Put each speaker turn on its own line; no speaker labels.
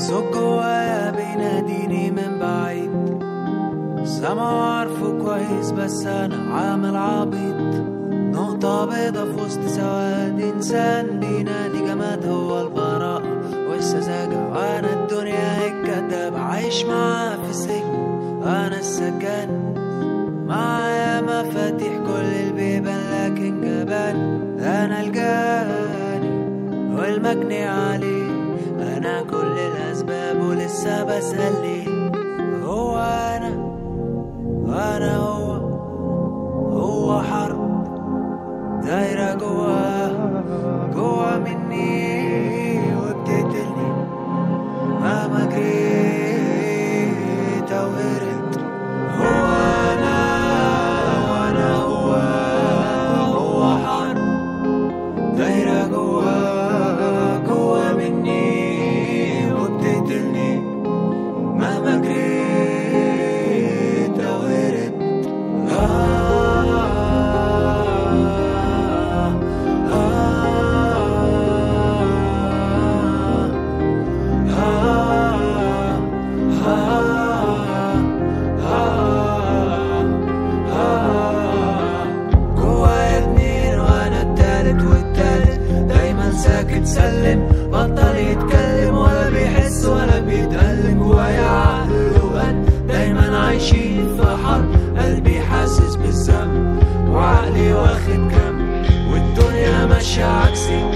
صوت جوايا بيناديني من بعيد سامعه عارفه كويس بس انا عامل عبيط نقطة بيضة في وسط سواد إنسان بينادي جماد هو البراءة والسذاجة وأنا الدنيا الكداب عايش معاه في سجن أنا السجان معايا مفاتيح كل البيبان لكن جبان أنا الجاني والمجني عليه أنا كل الأسباب ولسه بسأل ليه هو أنا وأنا هو هو حرب دايرة جوا جوا مني وبتقتلني مهما جريت أو هربت هو أنا وأنا هو هو حرب دايرة جوا جوا مني وبتقتلني مهما جريت أو هربت جوايا اتنين وانا التالت والتالت دايما ساكت سلم بطل يتكلم ولا بيحس ولا بيتألم جوايا عقل وقلب دايما عايشين في حرب قلبي حاسس بالذنب وعقلي واخد كم والدنيا ماشية عكسي